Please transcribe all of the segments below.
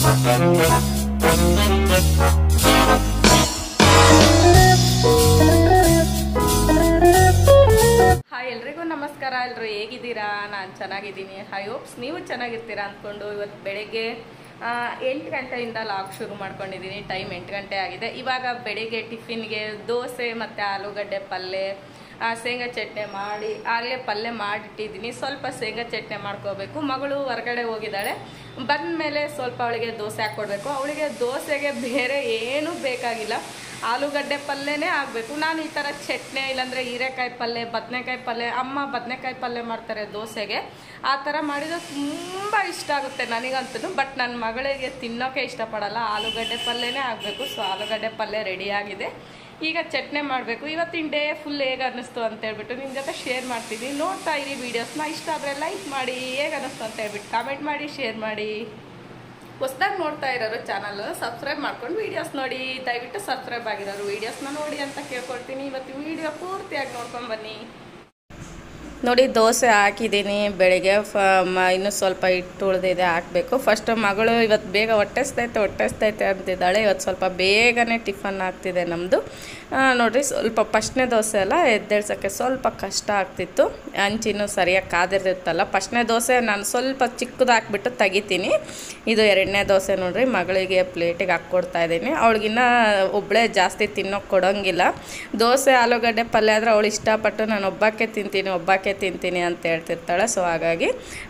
hi ಎಲ್ರಿಗೂ ನಮಸ್ಕಾರ ಎಲ್ಲರೂ ಹೇಗಿದ್ದೀರಾ ನಾನು ಚೆನ್ನಾಗಿದ್ದೀನಿ ಐ ಹೋಪ್ಸ್ ನೀವು ಚೆನ್ನಾಗಿರ್ತೀರಾ ಅಂದ್ಕೊಂಡು ಇವತ್ತು ಬೆಳಗ್ಗೆ ಆ, ಎಂಟು ಗಂಟೆಯಿಂದ ಲಾಗ್ ಶುರು ಮಾಡ್ಕೊಂಡಿದ್ದೀನಿ ಟೈಮ್ ಎಂಟು ಗಂಟೆ ಆಗಿದೆ ಇವಾಗ ಬೆಳಿಗ್ಗೆ ಟಿಫಿನ್ಗೆ ದೋಸೆ ಮತ್ತು ಆಲೂಗಡ್ಡೆ ಪಲ್ಯ ಆ, ಶೇಂಗಾ ಚಟ್ನಿ ಮಾಡಿ ಆಗಲೇ ಪಲ್ಯ ಮಾಡಿಟ್ಟಿದ್ದೀನಿ ಸ್ವಲ್ಪ ಶೇಂಗಾ ಚಟ್ನಿ ಮಾಡ್ಕೋಬೇಕು ಮಗಳು ಹೊರಗಡೆ ಹೋಗಿದ್ದಾಳೆ ಬಂದ ಮೇಲೆ ಸ್ವಲ್ಪ ಅವಳಿಗೆ ದೋಸೆ ಹಾಕ್ಕೊಡ್ಬೇಕು ಅವಳಿಗೆ ದೋಸೆಗೆ ಬೇರೆ ಏನೂ ಬೇಕಾಗಿಲ್ಲ ಆಲೂಗಡ್ಡೆ ಪಲ್ಯನೇ ಆಗಬೇಕು ನಾನು ಈ ಥರ ಚಟ್ನಿ ಇಲ್ಲಾಂದರೆ ಹೀರೆಕಾಯಿ ಪಲ್ಯ ಬದನೆಕಾಯಿ ಪಲ್ಯ ಅಮ್ಮ ಬದನೆಕಾಯಿ ಪಲ್ಯ ಮಾಡ್ತಾರೆ ದೋಸೆಗೆ ಆ ಥರ ಮಾಡಿದ್ರೆ ತುಂಬ ಇಷ್ಟ ಆಗುತ್ತೆ ನನಗಂತೂ ಬಟ್ ನನ್ನ ಮಗಳಿಗೆ ತಿನ್ನೋಕೆ ಇಷ್ಟಪಡಲ್ಲ ಆಲೂಗಡ್ಡೆ ಪಲ್ಯನೇ ಆಗಬೇಕು ಸೊ ಆಲೂಗಡ್ಡೆ ಪಲ್ಯ ರೆಡಿಯಾಗಿದೆ ಈಗ ಚಟ್ನಿ ಮಾಡಬೇಕು ಇವತ್ತಿನ ಡೇ ಫುಲ್ ಹೇಗೆ ಅನ್ನಿಸ್ತು ಅಂತ ಹೇಳ್ಬಿಟ್ಟು ನಿಮ್ಮ ಜೊತೆ ಶೇರ್ ಮಾಡ್ತೀನಿ ನೋಡ್ತಾ ಇರಿ ವೀಡಿಯೋಸ್ನ ಇಷ್ಟ ಆದರೆ ಲೈಕ್ ಮಾಡಿ ಹೇಗೆ ಅನ್ನಿಸ್ತು ಅಂತ ಹೇಳ್ಬಿಟ್ಟು ಕಾಮೆಂಟ್ ಮಾಡಿ ಶೇರ್ ಮಾಡಿ ಹೊಸ್ದಾಗಿ ನೋಡ್ತಾ ಇರೋರು ಚಾನಲ್ ಸಬ್ಸ್ಕ್ರೈಬ್ ಮಾಡ್ಕೊಂಡು ವೀಡಿಯೋಸ್ ನೋಡಿ ದಯವಿಟ್ಟು ಸಬ್ಸ್ಕ್ರೈಬ್ ಆಗಿರೋರು ವೀಡಿಯೋಸ್ನ ನೋಡಿ ಅಂತ ಕೇಳ್ಕೊಳ್ತೀನಿ ಇವತ್ತು ವೀಡಿಯೋ ಪೂರ್ತಿಯಾಗಿ ನೋಡ್ಕೊಂಡು ಬನ್ನಿ ನೋಡಿ ದೋಸೆ ಹಾಕಿದ್ದೀನಿ ಬೆಳಿಗ್ಗೆ ಫ ಮ ಇನ್ನೂ ಸ್ವಲ್ಪ ಹಿಟ್ಟು ಉಳಿದಿದೆ ಹಾಕಬೇಕು ಫಸ್ಟ್ ಮಗಳು ಇವತ್ತು ಬೇಗ ಹೊಟ್ಟೆಸ್ತೈತೆ ಹೊಟ್ಟೆಸ್ತೈತೆ ಅಂತಿದ್ದಾಳೆ ಇವತ್ತು ಸ್ವಲ್ಪ ಬೇಗನೆ ಟಿಫನ್ ಆಗ್ತಿದೆ ನಮ್ಮದು ನೋಡಿರಿ ಸ್ವಲ್ಪ ಫಸ್ಟ್ನೇ ದೋಸೆ ಅಲ್ಲ ಎದ್ದೇಳ್ಸೋಕ್ಕೆ ಸ್ವಲ್ಪ ಕಷ್ಟ ಆಗ್ತಿತ್ತು ಹಂಚಿನೂ ಸರಿಯಾಗಿ ಕಾದಿರ್ತಿತ್ತಲ್ಲ ಫಸ್ಟ್ನೇ ದೋಸೆ ನಾನು ಸ್ವಲ್ಪ ಚಿಕ್ಕದು ಹಾಕ್ಬಿಟ್ಟು ತೆಗಿತೀನಿ ಇದು ಎರಡನೇ ದೋಸೆ ನೋಡ್ರಿ ಮಗಳಿಗೆ ಪ್ಲೇಟಿಗೆ ಹಾಕ್ಕೊಡ್ತಾ ಇದ್ದೀನಿ ಅವಳಿಗಿನ್ನ ಒಬ್ಬಳೇ ಜಾಸ್ತಿ ತಿನ್ನೋಕೆ ಕೊಡೋಂಗಿಲ್ಲ ದೋಸೆ ಆಲೂಗಡ್ಡೆ ಪಲ್ಯ ಆದರೆ ಅವಳು ಇಷ್ಟಪಟ್ಟು ನಾನು ಒಬ್ಬಾಕೆ ತಿಂತೀನಿ ಒಬ್ಬಾಕೆ ತಿಂತೀನಿ ಅಂತ ಹೇಳ್ತಿರ್ತಾಳೆ ಸೊ ಹಾಗಾಗಿ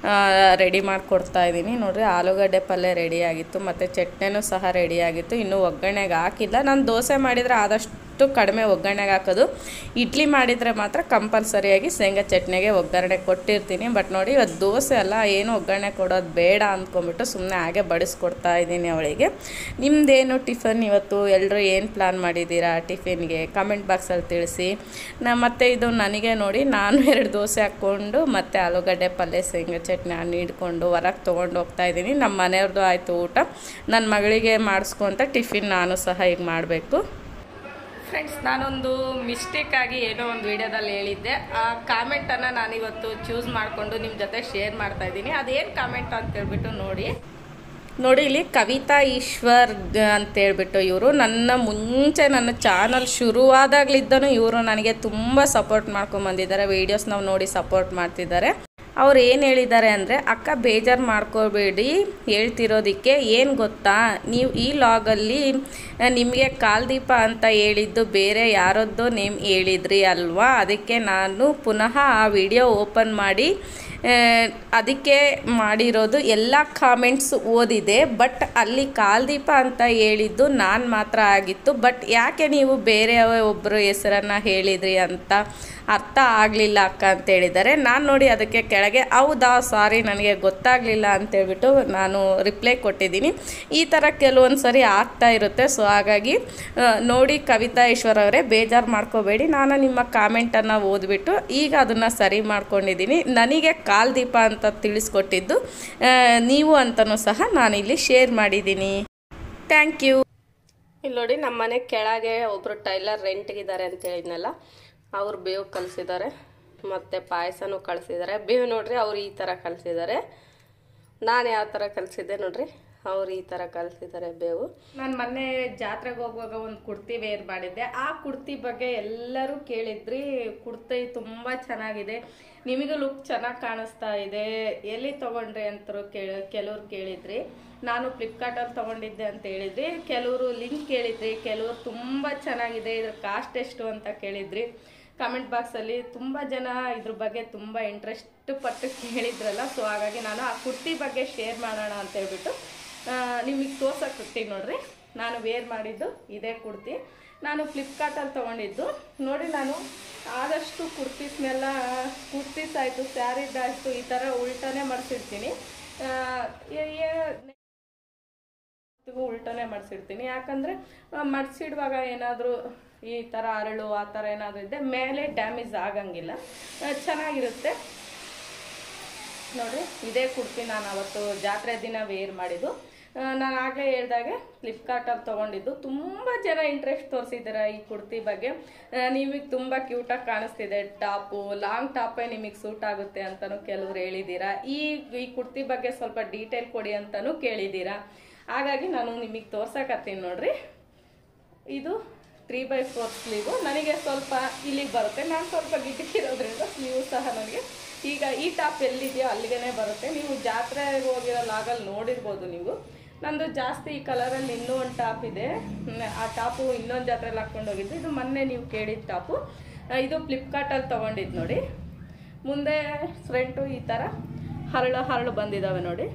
ರೆಡಿ ಮಾಡಿಕೊಡ್ತಾ ಇದ್ದೀನಿ ನೋಡಿರಿ ಆಲೂಗಡ್ಡೆ ಪಲ್ಯ ರೆಡಿ ಆಗಿತ್ತು ಮತ್ತು ಚಟ್ನಿನೂ ಸಹ ರೆಡಿ ಆಗಿತ್ತು ಇನ್ನೂ ಒಗ್ಗರಣೆಗೆ ಹಾಕಿಲ್ಲ ನಾನು ದೋಸೆ ಮಾಡಿದರೆ ಆದಷ್ಟು ಕಡಿಮೆ ಒಗ್ಗರಣೆಗೆ ಹಾಕೋದು ಇಡ್ಲಿ ಮಾಡಿದರೆ ಮಾತ್ರ ಕಂಪಲ್ಸರಿಯಾಗಿ ಶೇಂಗಾ ಚಟ್ನಿಗೆ ಒಗ್ಗರಣೆ ಕೊಟ್ಟಿರ್ತೀನಿ ಬಟ್ ನೋಡಿ ಇವತ್ತು ದೋಸೆ ಅಲ್ಲ ಏನು ಒಗ್ಗರಣೆ ಕೊಡೋದು ಬೇಡ ಅಂದ್ಕೊಂಬಿಟ್ಟು ಸುಮ್ಮನೆ ಹಾಗೆ ಬಡಿಸ್ಕೊಡ್ತಾ ಇದ್ದೀನಿ ಅವಳಿಗೆ ನಿಮ್ಮದೇನು ಟಿಫನ್ ಇವತ್ತು ಎಲ್ಲರೂ ಏನು ಪ್ಲ್ಯಾನ್ ಮಾಡಿದ್ದೀರಾ ಟಿಫಿನ್ಗೆ ಕಮೆಂಟ್ ಬಾಕ್ಸಲ್ಲಿ ತಿಳಿಸಿ ನಾ ಮತ್ತು ಇದು ನನಗೆ ನೋಡಿ ನಾನು ಎರಡು ದೋಸೆ ಹಾಕ್ಕೊಂಡು ಮತ್ತು ಆಲೂಗಡ್ಡೆ ಪಲ್ಯ ಶೇಂಗಾ ಚಟ್ನಿ ಹಣ್ಣು ಹಿಡ್ಕೊಂಡು ಹೊರಗೆ ತೊಗೊಂಡು ಹೋಗ್ತಾ ಇದ್ದೀನಿ ನಮ್ಮ ಮನೆಯವ್ರದ್ದು ಆಯಿತು ಊಟ ನನ್ನ ಮಗಳಿಗೆ ಮಾಡಿಸ್ಕೊಂತ ಟಿಫಿನ್ ನಾನು ಸಹ ಈಗ ಮಾಡಬೇಕು ಫ್ರೆಂಡ್ಸ್ ನಾನೊಂದು ಮಿಸ್ಟೇಕಾಗಿ ಏನೋ ಒಂದು ವಿಡಿಯೋದಲ್ಲಿ ಹೇಳಿದ್ದೆ ಆ ಕಾಮೆಂಟನ್ನು ನಾನಿವತ್ತು ಚೂಸ್ ಮಾಡಿಕೊಂಡು ನಿಮ್ಮ ಜೊತೆ ಶೇರ್ ಮಾಡ್ತಾ ಇದ್ದೀನಿ ಅದೇನು ಕಾಮೆಂಟ್ ಅಂತ ಹೇಳ್ಬಿಟ್ಟು ನೋಡಿ ನೋಡಿ ಇಲ್ಲಿ ಕವಿತಾ ಈಶ್ವರ್ ಅಂತೇಳ್ಬಿಟ್ಟು ಇವರು ನನ್ನ ಮುಂಚೆ ನನ್ನ ಚಾನಲ್ ಶುರುವಾದಾಗಲಿದ್ದನೂ ಇವರು ನನಗೆ ತುಂಬ ಸಪೋರ್ಟ್ ಮಾಡ್ಕೊಂಬಂದಿದ್ದಾರೆ ವೀಡಿಯೋಸ್ ನಾವು ನೋಡಿ ಸಪೋರ್ಟ್ ಮಾಡ್ತಿದ್ದಾರೆ ಅವ್ರು ಏನು ಹೇಳಿದ್ದಾರೆ ಅಂದರೆ ಅಕ್ಕ ಬೇಜಾರು ಮಾಡ್ಕೋಬೇಡಿ ಹೇಳ್ತಿರೋದಕ್ಕೆ ಏನು ಗೊತ್ತಾ ನೀವು ಈ ಲಾಗಲ್ಲಿ ನಿಮಗೆ ಕಾಲ್ದೀಪ ಅಂತ ಹೇಳಿದ್ದು ಬೇರೆ ಯಾರದ್ದೋ ನೇಮ್ ಹೇಳಿದ್ರಿ ಅಲ್ವಾ ಅದಕ್ಕೆ ನಾನು ಪುನಃ ಆ ವಿಡಿಯೋ ಓಪನ್ ಮಾಡಿ ಆ, ಅದಕ್ಕೆ ಮಾಡಿರೋದು ಎಲ್ಲ ಕಾಮೆಂಟ್ಸ್ ಓದಿದೆ ಬಟ್ ಅಲ್ಲಿ ಕಾಲ್ದೀಪ ಅಂತ ಹೇಳಿದ್ದು ನಾನು ಮಾತ್ರ ಆಗಿತ್ತು ಬಟ್ ಯಾಕೆ ನೀವು ಬೇರೆ ಒಬ್ಬರು ಹೆಸರನ್ನು ಹೇಳಿದ್ರಿ ಅಂತ ಅರ್ಥ ಆಗಲಿಲ್ಲ ಅಕ್ಕ ಅಂತ ಹೇಳಿದ್ದಾರೆ ನಾನು ನೋಡಿ ಅದಕ್ಕೆ ಕೆಳಗೆ ಹೌದಾ ಸಾರಿ ನನಗೆ ಗೊತ್ತಾಗಲಿಲ್ಲ ಅಂತೇಳ್ಬಿಟ್ಟು ನಾನು ರಿಪ್ಲೈ ಕೊಟ್ಟಿದ್ದೀನಿ ಈ ಥರ ಕೆಲವೊಂದು ಸರಿ ಆಗ್ತಾ ಇರುತ್ತೆ ಸೊ ಹಾಗಾಗಿ ಆ, ನೋಡಿ ಕವಿತಾ ಈಶ್ವರ್ ಅವರೇ ಬೇಜಾರು ಮಾಡ್ಕೋಬೇಡಿ ನಾನು ನಿಮ್ಮ ಕಾಮೆಂಟನ್ನು ಓದ್ಬಿಟ್ಟು ಈಗ ಅದನ್ನು ಸರಿ ಮಾಡ್ಕೊಂಡಿದ್ದೀನಿ ನನಗೆ ಕಾಲ್ದೀಪ ಅಂತ ತಿಳಿಸ್ಕೊಟ್ಟಿದ್ದು ಆ, ನೀವು ಅಂತಲೂ ಸಹ ನಾನಿಲ್ಲಿ ಶೇರ್ ಮಾಡಿದ್ದೀನಿ ಥ್ಯಾಂಕ್ ಯು ಇಲ್ಲಿ ನೋಡಿ ನಮ್ಮ ಮನೆ ಕೆಳಗೆ ಒಬ್ಬರು ಟೈಲರ್ ರೆಂಟ್ಗಿದ್ದಾರೆ ಅಂತ ಹೇಳಿದ್ನಲ್ಲ ಅವ್ರು ಬೇವು ಕಲಿಸಿದ್ದಾರೆ ಮತ್ತು ಪಾಯಸನೂ ಕಳಿಸಿದ್ದಾರೆ ಬೇವು ನೋಡ್ರಿ ಅವ್ರು ಈ ಥರ ಕಲಿಸಿದ್ದಾರೆ ನಾನು ಯಾವ ಥರ ಕಲಿಸಿದ್ದೆ ನೋಡ್ರಿ ಅವ್ರು ಈ ಥರ ಕಲಿಸಿದ್ದಾರೆ ಬೇವು ನಾನು ಮೊನ್ನೆ ಜಾತ್ರೆಗೆ ಹೋಗುವಾಗ ಒಂದು ಕುರ್ತಿ ವೇರ್ ಮಾಡಿದ್ದೆ ಆ ಕುರ್ತಿ ಬಗ್ಗೆ ಎಲ್ಲರೂ ಕೇಳಿದ್ರಿ ಕುರ್ತಿ ತುಂಬ ಚೆನ್ನಾಗಿದೆ ನಿಮಗೆ ಲುಕ್ ಚೆನ್ನಾಗಿ ಕಾಣಿಸ್ತಾ ಇದೆ ಎಲ್ಲಿ ತೊಗೊಂಡ್ರಿ ಅಂತರು ಕೇಳ ಕೆಲವ್ರು ಕೇಳಿದ್ರಿ ನಾನು ಫ್ಲಿಪ್ಕಾರ್ಟಲ್ಲಿ ತೊಗೊಂಡಿದ್ದೆ ಅಂತ ಹೇಳಿದ್ರಿ ಕೆಲವರು ಲಿಂಕ್ ಕೇಳಿದ್ರಿ ಕೆಲವರು ತುಂಬ ಚೆನ್ನಾಗಿದೆ ಇದ್ರ ಕಾಸ್ಟ್ ಎಷ್ಟು ಅಂತ ಕೇಳಿದ್ರಿ ಕಮೆಂಟ್ ಬಾಕ್ಸಲ್ಲಿ ತುಂಬ ಜನ ಇದ್ರ ಬಗ್ಗೆ ತುಂಬ ಇಂಟ್ರೆಸ್ಟ್ ಪಟ್ಟು ಕೇಳಿದ್ರಲ್ಲ ಸೊ ಹಾಗಾಗಿ ನಾನು ಆ ಕುರ್ತಿ ಬಗ್ಗೆ ಶೇರ್ ಮಾಡೋಣ ಅಂತ ಹೇಳ್ಬಿಟ್ಟು ನಿಮಗೆ ತೋರ್ಸಕ್ಕೆ ಕೊಡ್ತೀನಿ ನೋಡ್ರಿ ನಾನು ವೇರ್ ಮಾಡಿದ್ದು ಇದೇ ಕುರ್ತಿ ನಾನು ಫ್ಲಿಪ್ಕಾರ್ಟಲ್ಲಿ ತೊಗೊಂಡಿದ್ದು ನೋಡಿ ನಾನು ಆದಷ್ಟು ಕುರ್ತೀಸ್ನೆಲ್ಲ ಕುರ್ತೀಸ್ ಆಯಿತು ಸ್ಯಾರೀಸ್ ಆಯಿತು ಈ ಥರ ಉಲ್ಟಾನೇ ಮಾಡಿಸಿರ್ತೀನಿ ಉಲ್ಟನೇ ಮಾಡಿಸಿರ್ತೀನಿ ಯಾಕಂದರೆ ಮಡಿಸಿಡುವಾಗ ಏನಾದರೂ ಈ ಥರ ಅರಳು ಆ ಥರ ಏನಾದರೂ ಇದ್ದರೆ ಮೇಲೆ ಡ್ಯಾಮೇಜ್ ಆಗಂಗಿಲ್ಲ ಆ, ಚೆನ್ನಾಗಿರುತ್ತೆ ನೋಡಿ ಇದೇ ಕುರ್ತಿ ನಾನು ಅವತ್ತು ಜಾತ್ರೆ ದಿನ ವೇರ್ ಮಾಡಿದ್ದು ನಾನು ಆಗಲೇ ಹೇಳ್ದಾಗೆ ಫ್ಲಿಪ್ಕಾರ್ಟಲ್ಲಿ ತೊಗೊಂಡಿದ್ದು ತುಂಬ ಜನ ಇಂಟ್ರೆಸ್ಟ್ ತೋರಿಸಿದ್ದಾರೆ ಈ ಕುರ್ತಿ ಬಗ್ಗೆ ನಿಮಗೆ ತುಂಬ ಕ್ಯೂಟಾಗಿ ಕಾಣಿಸ್ತಿದೆ ಟಾಪು ಲಾಂಗ್ ಟಾಪೇ ನಿಮಗೆ ಸೂಟ್ ಆಗುತ್ತೆ ಅಂತಲೂ ಕೆಲವ್ರು ಹೇಳಿದ್ದೀರಾ ಈ ಈ ಕುರ್ತಿ ಬಗ್ಗೆ ಸ್ವಲ್ಪ ಡೀಟೇಲ್ ಕೊಡಿ ಅಂತಲೂ ಕೇಳಿದ್ದೀರಾ ಹಾಗಾಗಿ ನಾನು ನಿಮಗೆ ತೋರ್ಸಕತ್ತೀನಿ ನೋಡ್ರಿ ಇದು ತ್ರೀ ಬೈ ಫೋರ್ ಸ್ಲೀವು ನನಗೆ ಸ್ವಲ್ಪ ಇಲ್ಲಿಗೆ ಬರುತ್ತೆ ನಾನು ಸ್ವಲ್ಪ ಗಿಟಕಿರೋದ್ರಿಂದ ಸ್ಲೀವ್ ಸಹ ನನಗೆ ಈಗ ಈ ಟಾಪ್ ಎಲ್ಲಿದೆಯೋ ಅಲ್ಲಿಗೆ ಬರುತ್ತೆ ನೀವು ಜಾತ್ರೆಗೆ ಹೋಗಿರೋ ಲಾಗಲ್ಲಿ ನೋಡಿರ್ಬೋದು ನೀವು ನಂದು ಜಾಸ್ತಿ ಈ ಕಲರಲ್ಲಿ ಇನ್ನೂ ಒಂದು ಟಾಪ್ ಇದೆ ಹ್ಮ್, ಆ ಟಾಪು ಇನ್ನೊಂದು ಜಾತ್ರೆಯಲ್ಲಿ ಹಾಕ್ಕೊಂಡು ಹೋಗಿದ್ದು ಇದು ಮೊನ್ನೆ ನೀವು ಕೇಳಿದ ಟಾಪು ಆ, ಇದು ಫ್ಲಿಪ್ಕಾರ್ಟಲ್ಲಿ ತೊಗೊಂಡಿದ್ದು ನೋಡಿ ಮುಂದೆ ಫ್ರಂಟು ಈ ಥರ ಹರಳು ಹರಳು ಬಂದಿದ್ದಾವೆ ನೋಡಿ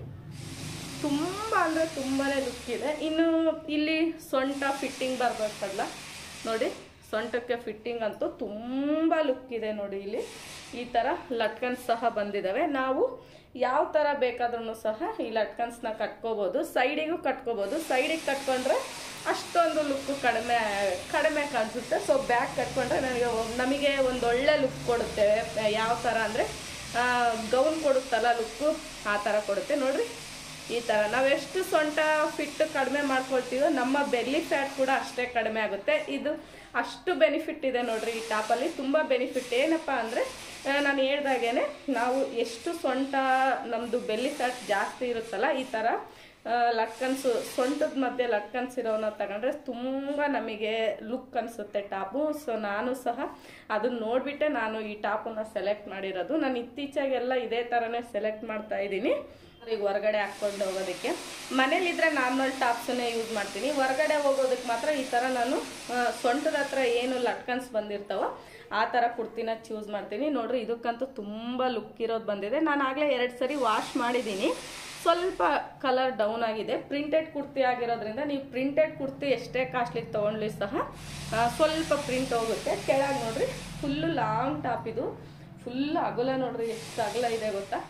ತುಂಬ ಅಂದರೆ ತುಂಬಾ ಲುಕ್ ಇದೆ ಇನ್ನು ಇಲ್ಲಿ ಸೊಂಟ ಫಿಟ್ಟಿಂಗ್ ಬರ್ಬೇಕಲ್ಲ ನೋಡಿ ಸೊಂಟಕ್ಕೆ ಫಿಟ್ಟಿಂಗ್ ಅಂತೂ ತುಂಬ ಲುಕ್ ಇದೆ ನೋಡಿ ಇಲ್ಲಿ ಈ ಥರ ಲಟ್ಕನ್ಸ್ ಸಹ ಬಂದಿದ್ದಾವೆ ನಾವು ಯಾವ ಥರ ಬೇಕಾದ್ರೂ ಸಹ ಈ ಲಟ್ಕನ್ಸ್ನ ಕಟ್ಕೋಬೋದು ಸೈಡಿಗೂ ಕಟ್ಕೋಬೋದು ಸೈಡಿಗೆ ಕಟ್ಕೊಂಡ್ರೆ ಅಷ್ಟೊಂದು ಲುಕ್ ಕಡಿಮೆ ಕಡಿಮೆ ಕಾಣಿಸುತ್ತೆ ಸೊ ಬ್ಯಾಕ್ ಕಟ್ಕೊಂಡ್ರೆ ನನಗೆ ಒ- ನಮಗೆ ಒಂದು ಒಳ್ಳೆ ಲುಕ್ ಕೊಡುತ್ತೆ ಯಾವ ಥರ ಅಂದರೆ ಗೌನ್ ಕೊಡುತ್ತಲ್ಲ ಲುಕ್ಕು ಆ ಥರ ಕೊಡುತ್ತೆ ನೋಡ್ರಿ ಈ ಥರ ನಾವೆಷ್ಟು ಸೊಂಟ ಫಿಟ್ ಕಡಿಮೆ ಮಾಡ್ಕೊಳ್ತೀವೋ ನಮ್ಮ ಬೆಲ್ಲಿ ಫ್ಯಾಟ್ ಕೂಡ ಅಷ್ಟೇ ಕಡಿಮೆ ಆಗುತ್ತೆ ಇದು ಅಷ್ಟು ಬೆನಿಫಿಟ್ ಇದೆ ನೋಡ್ರಿ ಈ ಟಾಪಲ್ಲಿ ತುಂಬ ಬೆನಿಫಿಟ್ ಏನಪ್ಪ ಅಂದರೆ ನಾನು ಹೇಳ್ದಾಗೇನೆ ನಾವು ಎಷ್ಟು ಸೊಂಟ ನಮ್ಮದು ಬೆಲ್ಲಿ ಫ್ಯಾಟ್ ಜಾಸ್ತಿ ಇರುತ್ತಲ್ಲ ಈ ಥರ ಲಟ್ಕನ್ಸು ಸೊಂಟದ ಮಧ್ಯೆ ಲಟ್ಕನ್ಸ್ ಇರೋನ ತಗೊಂಡ್ರೆ ತುಂಬ ನಮಗೆ ಲುಕ್ ಅನಿಸುತ್ತೆ ಟಾಪು ಸೊ ನಾನು ಸಹ ಅದನ್ನ ನೋಡಿಬಿಟ್ಟೆ ನಾನು ಈ ಟಾಪನ್ನು ಸೆಲೆಕ್ಟ್ ಮಾಡಿರೋದು ನಾನು ಇತ್ತೀಚೆಗೆಲ್ಲ ಇದೇ ಥರನೇ ಸೆಲೆಕ್ಟ್ ಮಾಡ್ತಾ ಇದ್ದೀನಿ ಈಗ ಹೊರಗಡೆ ಹಾಕ್ಕೊಂಡು ಹೋಗೋದಕ್ಕೆ ಮನೇಲಿದ್ರೆ ನಾರ್ಮಲ್ ಟಾಪ್ಸನ್ನೇ ಯೂಸ್ ಮಾಡ್ತೀನಿ ಹೊರಗಡೆ ಹೋಗೋದಕ್ಕೆ ಮಾತ್ರ ಈ ಥರ ನಾನು ಆ, ಸೊಂಟದ ಹತ್ರ ಏನು ಲಟ್ಕನ್ಸ್ ಬಂದಿರ್ತಾವೋ ಆ ಥರ ಕುರ್ತಿನ ಚೂಸ್ ಮಾಡ್ತೀನಿ ನೋಡ್ರಿ ಇದಕ್ಕಂತೂ ತುಂಬ ಲುಕ್ ಇರೋದು ಬಂದಿದೆ ನಾನು ಆಗಲೇ ಎರಡು ಸರಿ ವಾಶ್ ಮಾಡಿದ್ದೀನಿ ಸ್ವಲ್ಪ ಕಲರ್ ಡೌನ್ ಆಗಿದೆ ಪ್ರಿಂಟೆಡ್ ಕುರ್ತಿ ಆಗಿರೋದ್ರಿಂದ ನೀವು ಪ್ರಿಂಟೆಡ್ ಕುರ್ತಿ ಎಷ್ಟೇ ಕಾಸ್ಟ್ಲಿಗೆ ತೊಗೊಂಡ್ಲಿ ಸಹ ಆ, ಸ್ವಲ್ಪ ಪ್ರಿಂಟ್ ಹೋಗುತ್ತೆ ಕೆಳಗೆ ನೋಡ್ರಿ ಫುಲ್ಲು ಲಾಂಗ್ ಟಾಪ್ ಇದು ಫುಲ್ ಅಗಲ ನೋಡ್ರಿ ಎಷ್ಟು ಅಗಲ ಇದೆ ಗೊತ್ತಾ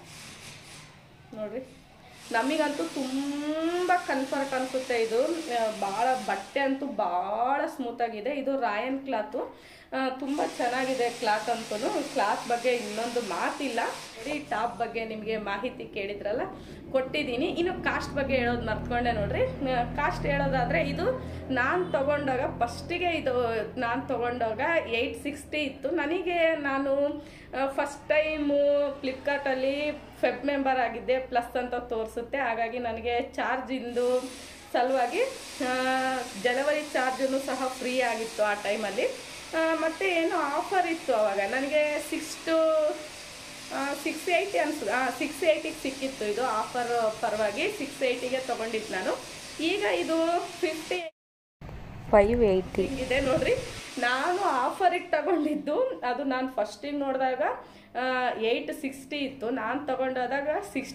ನೋಡ್ರಿ ನಮಗಂತೂ ತುಂಬ ಕನ್ಫರ್ಟ್ ಅನಿಸುತ್ತೆ ಇದು ಭಾಳ ಬಟ್ಟೆ ಅಂತೂ ಭಾಳ ಸ್ಮೂತಾಗಿದೆ ಇದು ರಾಯನ್ ಕ್ಲಾತು ತುಂಬ ಚೆನ್ನಾಗಿದೆ ಕ್ಲಾತ್ ಅಂತೂ ಕ್ಲಾತ್ ಬಗ್ಗೆ ಇನ್ನೊಂದು ಮಾತಿಲ್ಲ ಈ ಟಾಪ್ ಬಗ್ಗೆ ನಿಮಗೆ ಮಾಹಿತಿ ಕೇಳಿದ್ರಲ್ಲ ಕೊಟ್ಟಿದ್ದೀನಿ ಇನ್ನು ಕಾಸ್ಟ್ ಬಗ್ಗೆ ಹೇಳೋದು ಮರ್ತ್ಕೊಂಡೆ ನೋಡ್ರಿ ಕಾಸ್ಟ್ ಹೇಳೋದಾದರೆ ಇದು ನಾನು ತಗೊಂಡಾಗ ಫಸ್ಟಿಗೆ ಇದು ನಾನು ತಗೊಂಡಾಗ ಏಯ್ಟ್ ಸಿಕ್ಸ್ಟಿ ಇತ್ತು ನನಗೆ ನಾನು ಫಸ್ಟ್ ಟೈಮು ಫ್ಲಿಪ್ಕಾರ್ಟಲ್ಲಿ ಫೆಬ್ ಮೆಂಬರ್ ಆಗಿದ್ದೆ ಪ್ಲಸ್ ಅಂತ ತೋರಿಸುತ್ತೆ ಹಾಗಾಗಿ ನನಗೆ ಚಾರ್ಜಿಂದು ಸಲುವಾಗಿ ಆ, ಜನವರಿ ಚಾರ್ಜನ್ನು ಸಹ ಫ್ರೀ ಆಗಿತ್ತು ಆ ಟೈಮಲ್ಲಿ ಮತ್ತು ಏನು ಆಫರ್ ಇತ್ತು ಅವಾಗ ನನಗೆ ಸಿಕ್ಸ್ ಟು ಸಿಕ್ಸ್ ಏಯ್ಟಿ ಅನ್ಸುತ್ತೆ ಹಾಂ ಸಿಕ್ಸ್ ಏಯ್ಟಿಗೆ ಸಿಕ್ಕಿತ್ತು ಇದು ಆಫರ್ ಪರವಾಗಿ ಸಿಕ್ಸ್ ಏಯ್ಟಿಗೆ ತೊಗೊಂಡಿದ್ದು ನಾನು ಈಗ ಇದು ಫಿಫ್ಟಿ ಫೈವ್ ಏಯ್ಟಿ ಇದೆ ನೋಡ್ರಿ ನಾನು ಆಫರಿಗೆ ತಗೊಂಡಿದ್ದು ಅದು ನಾನು ಫಸ್ಟಿಗೆ ನೋಡಿದಾಗ ಏಯ್ಟ್ ಸಿಕ್ಸ್ಟಿ ಇತ್ತು ನಾನು ತಗೊಂಡೋದಾಗ ಸಿಕ್ಸ್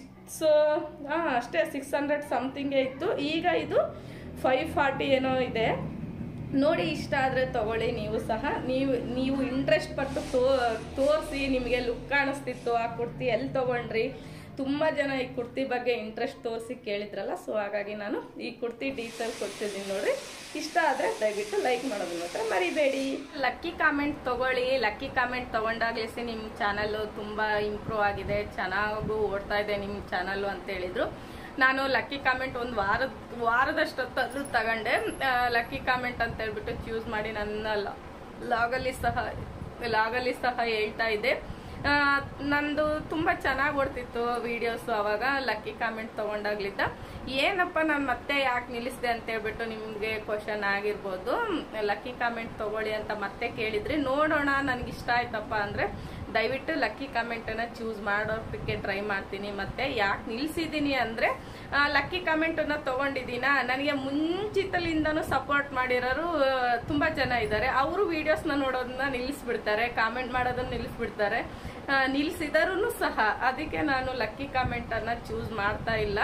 ಹಾಂ ಅಷ್ಟೇ ಸಿಕ್ಸ್ ಹಂಡ್ರೆಡ್ ಸಮಥಿಂಗೇ ಇತ್ತು ಈಗ ಇದು ಫೈವ್ ಫಾರ್ಟಿ ಏನೋ ಇದೆ ನೋಡಿ ಇಷ್ಟ ಆದರೆ ತಗೊಳ್ಳಿ ನೀವು ಸಹ ನೀವು ನೀವು ಇಂಟ್ರೆಸ್ಟ್ ಪಟ್ಟು ತೋ ತೋರಿಸಿ ನಿಮಗೆ ಲುಕ್ ಕಾಣಿಸ್ತಿತ್ತು ಆ ಕುರ್ತಿ ಎಲ್ಲಿ ತೊಗೊಂಡ್ರಿ ತುಂಬ ಜನ ಈ ಕುರ್ತಿ ಬಗ್ಗೆ ಇಂಟ್ರೆಸ್ಟ್ ತೋರಿಸಿ ಕೇಳಿದ್ರಲ್ಲ ಸೊ ಹಾಗಾಗಿ ನಾನು ಈ ಕುರ್ತಿ ಡೀಟೇಲ್ ಕೊಡ್ತಿದ್ದೀನಿ ನೋಡ್ರಿ ಇಷ್ಟ ಆದರೆ ದಯವಿಟ್ಟು ಲೈಕ್ ಮಾಡೋದು ಮಾತ್ರ ಮರಿಬೇಡಿ ಲಕ್ಕಿ ಕಾಮೆಂಟ್ ತಗೊಳ್ಳಿ ಲಕ್ಕಿ ಕಾಮೆಂಟ್ ತಗೊಂಡಾಗ್ಲಿಸಿ ನಿಮ್ಮ ಚಾನಲ್ಲು ತುಂಬ ಇಂಪ್ರೂವ್ ಆಗಿದೆ ಚೆನ್ನಾಗೂ ಓಡ್ತಾ ಇದೆ ನಿಮ್ಮ ಚಾನಲ್ಲು ಅಂತ ಹೇಳಿದ್ರು ನಾನು ಲಕ್ಕಿ ಕಾಮೆಂಟ್ ಒಂದು ವಾರದ ವಾರದಷ್ಟೊತ್ತಲ್ಲೂ ತಗೊಂಡೆ ಲಕ್ಕಿ ಕಾಮೆಂಟ್ ಅಂತ ಹೇಳ್ಬಿಟ್ಟು ಚೂಸ್ ಮಾಡಿ ನನ್ನ ಲಾಗಲ್ಲಿ ಸಹ ಲಾಗಲ್ಲಿ ಸಹ ಹೇಳ್ತಾ ಇದ್ದೆ ಆ, ನಂದು ತುಂಬ ಚೆನ್ನಾಗಿ ಓಡ್ತಿತ್ತು ವಿಡಿಯೋಸು ಅವಾಗ ಲಕ್ಕಿ ಕಾಮೆಂಟ್ ತೊಗೊಂಡಾಗ್ಲಿದ್ದ ಏನಪ್ಪ ನಾನು ಮತ್ತೆ ಯಾಕೆ ನಿಲ್ಲಿಸಿದೆ ಅಂತ ಹೇಳ್ಬಿಟ್ಟು ನಿಮಗೆ ಕ್ವಶನ್ ಆಗಿರ್ಬೋದು ಲಕ್ಕಿ ಕಾಮೆಂಟ್ ತಗೊಳ್ಳಿ ಅಂತ ಮತ್ತೆ ಕೇಳಿದ್ರಿ ನೋಡೋಣ ನನಗೆ ಇಷ್ಟ ಆಯ್ತಪ್ಪ ಅಂದರೆ ದಯವಿಟ್ಟು ಲಕ್ಕಿ ಕಾಮೆಂಟನ್ನು ಚೂಸ್ ಮಾಡೋದಕ್ಕೆ ಟ್ರೈ ಮಾಡ್ತೀನಿ ಮತ್ತೆ ಯಾಕೆ ನಿಲ್ಸಿದ್ದೀನಿ ಅಂದರೆ ಲಕ್ಕಿ ಕಾಮೆಂಟನ್ನು ತೊಗೊಂಡಿದ್ದೀನ ನನಗೆ ಮುಂಚಿತಲಿಂದನೂ ಸಪೋರ್ಟ್ ಮಾಡಿರೋರು ಆ, ತುಂಬ ಜನ ಇದ್ದಾರೆ ಅವರು ವೀಡಿಯೋಸ್ನ ನೋಡೋದನ್ನ ನಿಲ್ಲಿಸ್ಬಿಡ್ತಾರೆ ಕಾಮೆಂಟ್ ಮಾಡೋದನ್ನ ನಿಲ್ಲಿಸ್ಬಿಡ್ತಾರೆ ಆ, ನಿಲ್ಸಿದರೂ ಸಹ ಅದಕ್ಕೆ ನಾನು ಲಕ್ಕಿ ಕಾಮೆಂಟನ್ನು ಚೂಸ್ ಮಾಡ್ತಾ ಇಲ್ಲ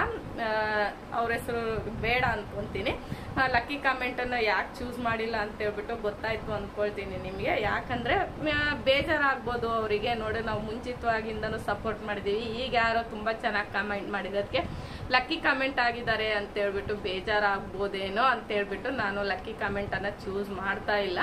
ಅವ್ರ ಹೆಸರು ಬೇಡ ಅನ್ಕೊಂತೀನಿ ಲಕ್ಕಿ ಕಾಮೆಂಟನ್ನು ಯಾಕೆ ಚೂಸ್ ಮಾಡಿಲ್ಲ ಅಂತ ಹೇಳ್ಬಿಟ್ಟು ಗೊತ್ತಾಯ್ತು ಅಂದ್ಕೊಳ್ತೀನಿ ನಿಮಗೆ ಯಾಕಂದ್ರೆ ಆ, ಬೇಜಾರಾಗ್ಬೋದು ಅವರಿಗೆ ನೋಡಿ ನಾವು ಮುಂಚಿತವಾಗಿಂದನೂ ಸಪೋರ್ಟ್ ಮಾಡಿದ್ದೀವಿ ಈಗ ಯಾರೋ ತುಂಬ ಚೆನ್ನಾಗಿ ಕಾಮೆಂಟ್ ಮಾಡಿದ್ದಕ್ಕೆ ಲಕ್ಕಿ ಕಾಮೆಂಟ್ ಆಗಿದ್ದಾರೆ ಅಂತ ಹೇಳ್ಬಿಟ್ಟು ಬೇಜಾರಾಗ್ಬೋದೇನೋ ಅಂತ ಹೇಳ್ಬಿಟ್ಟು ನಾನು ಲಕ್ಕಿ ಕಾಮೆಂಟನ್ನು ಚೂಸ್ ಮಾಡ್ತಾ ಇಲ್ಲ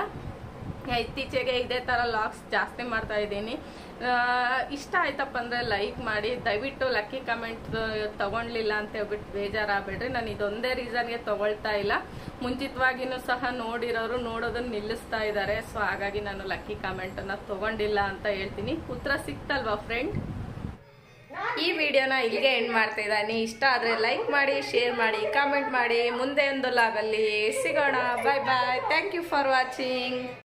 ಇತ್ತೀಚೆಗೆ ಇದೇ ಥರ ಲಾಗ್ಸ್ ಜಾಸ್ತಿ ಮಾಡ್ತಾ ಇದ್ದೀನಿ ಆ, ಇಷ್ಟ ಆಯ್ತಪ್ಪ ಅಂದರೆ ಲೈಕ್ ಮಾಡಿ ದಯವಿಟ್ಟು ಲಕ್ಕಿ ಕಮೆಂಟ್ ತಗೊಳ್ಲಿಲ್ಲ ಅಂತ ಹೇಳ್ಬಿಟ್ಟು ಬೇಜಾರಾಗಬೇಡ್ರಿ ನಾನು ಇದೊಂದೇ ರೀಸನ್ಗೆ ತಗೊಳ್ತಾ ಇಲ್ಲ ಮುಂಚಿತವಾಗಿನೂ ಸಹ ನೋಡಿರೋರು ನೋಡೋದನ್ನ ನಿಲ್ಲಿಸ್ತಾ ಇದ್ದಾರೆ ಸೊ ಹಾಗಾಗಿ ನಾನು ಲಕ್ಕಿ ಕಮೆಂಟನ್ನು ತಗೊಂಡಿಲ್ಲ ಅಂತ ಹೇಳ್ತೀನಿ ಉತ್ತರ ಸಿಕ್ತಲ್ವಾ ಫ್ರೆಂಡ್ ಈ ವಿಡಿಯೋನ ಇಲ್ಲಿಗೆ ಎಂಡ್ ಮಾಡ್ತಾ ಇದ್ದಾನೆ ಇಷ್ಟ ಆದರೆ ಲೈಕ್ ಮಾಡಿ ಶೇರ್ ಮಾಡಿ ಕಾಮೆಂಟ್ ಮಾಡಿ ಮುಂದೆ ಒಂದು ಲಾಗಲ್ಲಿ ಸಿಗೋಣ bye bye thank you for watching